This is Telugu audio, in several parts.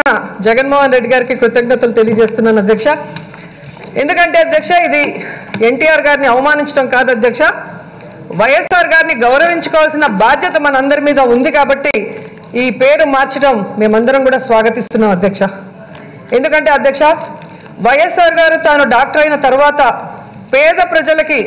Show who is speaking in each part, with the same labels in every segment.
Speaker 1: జగన్మోహన్ రెడ్డి గారికి కృతజ్ఞతలు తెలియజేస్తున్నాను అధ్యక్ష ఎందుకంటే అధ్యక్ష ఇది ఎన్టీఆర్ గారిని అవమానించడం కాదు అధ్యక్ష వైఎస్ఆర్ గారిని గౌరవించుకోవాల్సిన బాధ్యత మనందరి మీద ఉంది కాబట్టి ఈ పేరు మార్చడం మేమందరం కూడా స్వాగతిస్తున్నాం అధ్యక్ష ఎందుకంటే అధ్యక్ష వైఎస్ఆర్ గారు తాను డాక్టర్ అయిన తర్వాత పేద ప్రజలకి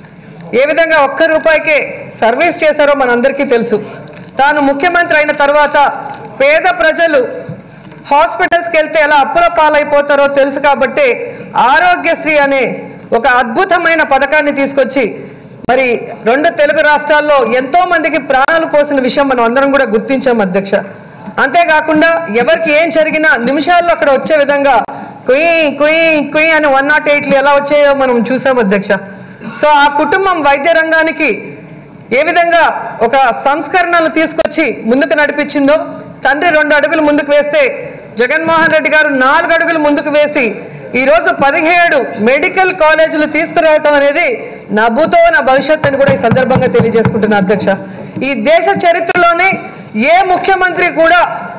Speaker 1: ఏ విధంగా ఒక్క రూపాయికే సర్వీస్ చేశారో మనందరికీ తెలుసు తాను ముఖ్యమంత్రి అయిన తర్వాత పేద ప్రజలు హాస్పిటల్స్కి వెళ్తే ఎలా అప్పుల పాలైపోతారో తెలుసు కాబట్టి ఆరోగ్యశ్రీ అనే ఒక అద్భుతమైన పథకాన్ని తీసుకొచ్చి మరి రెండు తెలుగు రాష్ట్రాల్లో ఎంతో మందికి ప్రాణాలు పోసిన విషయం మనం అందరం కూడా గుర్తించాం అధ్యక్ష అంతేకాకుండా ఎవరికి ఏం జరిగినా నిమిషాల్లో అక్కడ వచ్చే విధంగా కుయ్ కుయ్ కుయ్ అని వన్ నాట్ ఎయిట్లు ఎలా వచ్చాయో మనం చూసాం అధ్యక్ష సో ఆ కుటుంబం వైద్య రంగానికి ఏ విధంగా ఒక సంస్కరణలు తీసుకొచ్చి ముందుకు నడిపించిందో తండ్రి రెండు అడుగులు ముందుకు వేస్తే జగన్మోహన్ రెడ్డి గారు నాలుగు అడుగులు ముందుకు వేసి ఈరోజు పదిహేడు మెడికల్ కాలేజీలు తీసుకురావటం అనేది నా భూతో నా భవిష్యత్ అని కూడా ఈ సందర్భంగా తెలియజేసుకుంటున్నా అధ్యక్ష ఈ దేశ చరిత్రలోనే ఏ ముఖ్యమంత్రి కూడా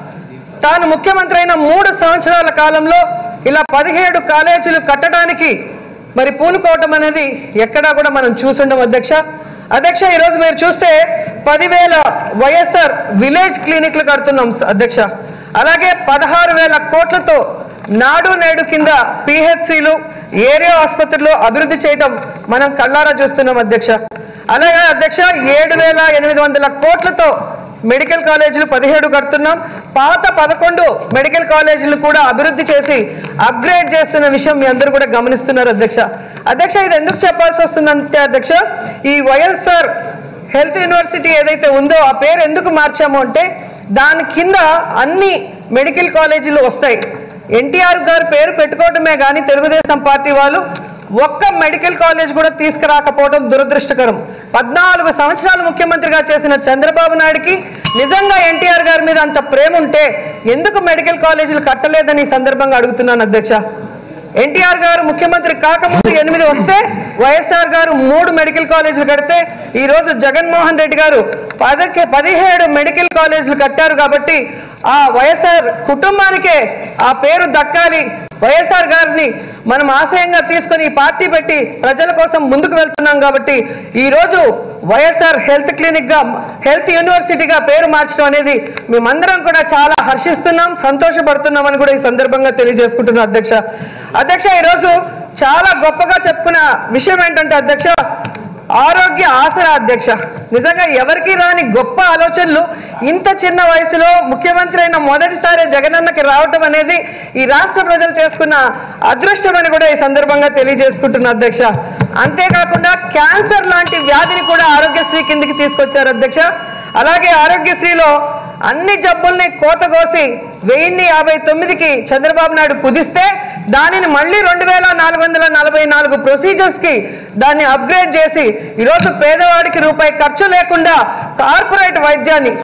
Speaker 1: తాను ముఖ్యమంత్రి అయిన మూడు సంవత్సరాల కాలంలో ఇలా పదిహేడు కాలేజీలు కట్టడానికి మరి పూనుకోవటం అనేది ఎక్కడా కూడా మనం చూసుండం అధ్యక్ష అధ్యక్ష ఈరోజు మీరు చూస్తే పదివేల వైఎస్ఆర్ విలేజ్ క్లినిక్లు కడుతున్నాం అధ్యక్ష అలాగే పదహారు వేల కోట్లతో నాడు నేడు కింద పిహెచ్సిలు ఏరియా ఆసుపత్రులు అభివృద్ధి చేయడం మనం కళ్ళారా చూస్తున్నాం అధ్యక్ష అలాగే అధ్యక్ష ఏడు వేల ఎనిమిది వందల కోట్లతో మెడికల్ కాలేజీలు పదిహేడు కడుతున్నాం పాత పదకొండు మెడికల్ కాలేజీలు కూడా అభివృద్ధి చేసి అప్గ్రేడ్ చేస్తున్న విషయం మీ అందరూ కూడా గమనిస్తున్నారు అధ్యక్ష అధ్యక్ష ఇది ఎందుకు చెప్పాల్సి వస్తుందంటే అధ్యక్ష ఈ వైఎస్ఆర్ హెల్త్ యూనివర్సిటీ ఏదైతే ఉందో ఆ పేరు ఎందుకు మార్చాము అంటే దాని కింద అన్ని మెడికల్ కాలేజీలు వస్తాయి ఎన్టీఆర్ గారు పేరు పెట్టుకోవటమే కానీ తెలుగుదేశం పార్టీ వాళ్ళు ఒక్క మెడికల్ కాలేజ్ కూడా తీసుకురాకపోవడం దురదృష్టకరం పద్నాలుగు సంవత్సరాలు ముఖ్యమంత్రిగా చేసిన చంద్రబాబు నాయుడుకి నిజంగా ఎన్టీఆర్ గారి మీద అంత ప్రేమ ఉంటే ఎందుకు మెడికల్ కాలేజీలు కట్టలేదని ఈ సందర్భంగా అడుగుతున్నాను అధ్యక్ష ఎన్టీఆర్ గారు ముఖ్యమంత్రి కాకముందు ఎనిమిది వస్తే వైఎస్ఆర్ గారు మూడు మెడికల్ కాలేజీలు కడితే ఈ రోజు జగన్మోహన్ రెడ్డి గారు పదకి పదిహేడు మెడికల్ కాలేజీలు కట్టారు కాబట్టి ఆ వైఎస్ఆర్ కుటుంబానికే ఆ పేరు దక్కాలి వైఎస్ఆర్ గారిని మనం ఆశయంగా తీసుకొని ఈ పార్టీ పెట్టి ప్రజల కోసం ముందుకు వెళ్తున్నాం కాబట్టి ఈ రోజు వైఎస్ఆర్ హెల్త్ క్లినిక్ గా హెల్త్ యూనివర్సిటీగా పేరు మార్చడం అనేది మేమందరం కూడా చాలా హర్షిస్తున్నాం సంతోషపడుతున్నామని కూడా ఈ సందర్భంగా తెలియజేసుకుంటున్నాం అధ్యక్ష అధ్యక్ష ఈరోజు చాలా గొప్పగా చెప్పుకున్న విషయం ఏంటంటే అధ్యక్ష ఆరోగ్య ఆసరా అధ్యక్ష నిజంగా ఎవరికి రాని గొప్ప ఆలోచనలు ఇంత చిన్న వయసులో ముఖ్యమంత్రి అయిన మొదటిసారి జగనన్నకి రావటం అనేది ఈ రాష్ట్ర ప్రజలు చేసుకున్న అదృష్టం అని కూడా ఈ సందర్భంగా తెలియజేసుకుంటున్న అధ్యక్ష అంతేకాకుండా క్యాన్సర్ లాంటి వ్యాధిని కూడా ఆరోగ్యశ్రీ కిందికి తీసుకొచ్చారు అధ్యక్ష అలాగే ఆరోగ్యశ్రీలో అన్ని జబ్బుల్ని కోతకోసి వెయ్యిన్ని యాభై తొమ్మిదికి చంద్రబాబు నాయుడు కుదిస్తే దానిని మళ్ళీ రెండు వేల నాలుగు వందల నలభై నాలుగు ప్రొసీజర్స్ కి దాన్ని అప్గ్రేడ్ చేసి ఈరోజు పేదవాడికి రూపాయి ఖర్చు లేకుండా కార్పొరేట్ వైద్యాన్ని